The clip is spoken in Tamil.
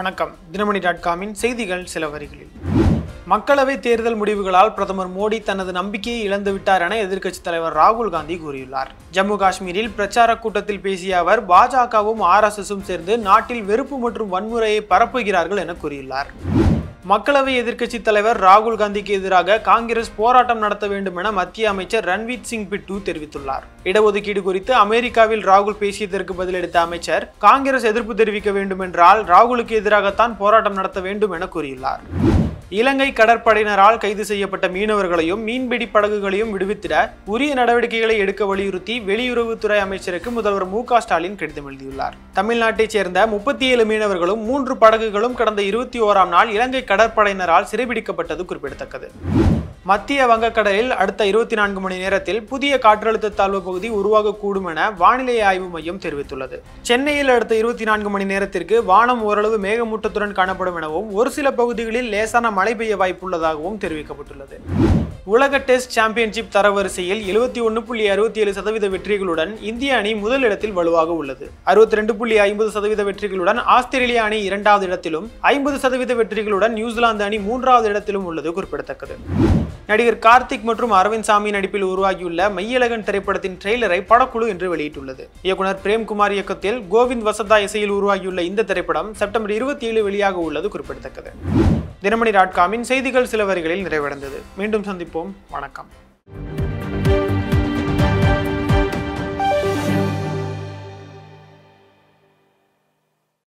வணக்கம் தினமணி டாட் காமின் செய்திகள் சில வரிகளில் மக்களவைத் தேர்தல் முடிவுகளால் பிரதமர் மோடி தனது நம்பிக்கையை இழந்துவிட்டார் என எதிர்க்கட்சித் தலைவர் ராகுல் காந்தி கூறியுள்ளார் ஜம்மு காஷ்மீரில் பிரச்சார கூட்டத்தில் பேசிய அவர் பாஜகவும் ஆர்எஸ்எஸும் சேர்ந்து நாட்டில் வெறுப்பு மற்றும் வன்முறையை பரப்புகிறார்கள் என கூறியுள்ளார் மக்களவை எதிர்க்கட்சித் தலைவர் ராகுல் காந்திக்கு எதிராக காங்கிரஸ் போராட்டம் நடத்த வேண்டும் என மத்திய அமைச்சர் ரன்வீத் சிங் பிட்டு தெரிவித்துள்ளார் இடஒதுக்கீடு குறித்து அமெரிக்காவில் ராகுல் பேசியதற்கு பதிலளித்த அமைச்சர் காங்கிரஸ் எதிர்ப்பு தெரிவிக்க வேண்டும் என்றால் ராகுலுக்கு எதிராகத்தான் போராட்டம் நடத்த வேண்டும் என கூறியுள்ளார் இலங்கை கடற்படையினரால் கைது செய்யப்பட்ட மீனவர்களையும் மீன்பிடி படகுகளையும் விடுவித்திட உரிய நடவடிக்கைகளை எடுக்க வலியுறுத்தி வெளியுறவுத்துறை அமைச்சருக்கு முதல்வர் மு க ஸ்டாலின் கடிதம் எழுதியுள்ளார் தமிழ்நாட்டைச் சேர்ந்த முப்பத்தி ஏழு மீனவர்களும் மூன்று படகுகளும் கடந்த இருபத்தி ஓராம் நாள் இலங்கை கடற்படையினரால் சிறைபிடிக்கப்பட்டது குறிப்பிடத்தக்கது மத்திய வங்கக்கடலில் அடுத்த இருபத்தி நான்கு மணி நேரத்தில் புதிய காற்றழுத்த தாழ்வு பகுதி உருவாகக்கூடும் என வானிலை ஆய்வு மையம் தெரிவித்துள்ளது சென்னையில் அடுத்த இருபத்தி நான்கு மணி நேரத்திற்கு வானம் ஓரளவு மேகமூட்டத்துடன் காணப்படும் எனவும் ஒரு சில பகுதிகளில் லேசான மழை பெய்ய வாய்ப்புள்ளதாகவும் தெரிவிக்கப்பட்டுள்ளது உலக டெஸ்ட் சாம்பியன்ஷிப் தரவரிசையில் எழுபத்தி ஒன்று புள்ளி அறுபத்தி ஏழு சதவீத வெற்றிகளுடன் இந்திய அணி முதல் இடத்தில் வலுவாக உள்ளது அறுபத்தி ரெண்டு புள்ளி ஐம்பது சதவீத வெற்றிகளுடன் ஆஸ்திரேலிய அணி இரண்டாவது இடத்திலும் ஐம்பது சதவீத வெற்றிகளுடன் நியூசிலாந்து அணி மூன்றாவது இடத்திலும் உள்ளது குறிப்பிடத்தக்கது நடிகர் கார்த்திக் மற்றும் அரவிந்த் சாமி நடிப்பில் உருவாகியுள்ள மையழகன் திரைப்படத்தின் ட்ரெய்லரை படக்குழு இன்று வெளியிட்டுள்ளது இயக்குனர் பிரேம்குமார் இயக்கத்தில் கோவிந்த் வசந்தா இசையில் உருவாகியுள்ள இந்த திரைப்படம் செப்டம்பர் இருபத்தி ஏழு வெளியாக உள்ளது குறிப்பிடத்தக்கது தினமணி டாட் காமின் செய்திகள் சில வரிகளில் நிறைவடைந்தது மீண்டும் சந்திப்போம் வணக்கம்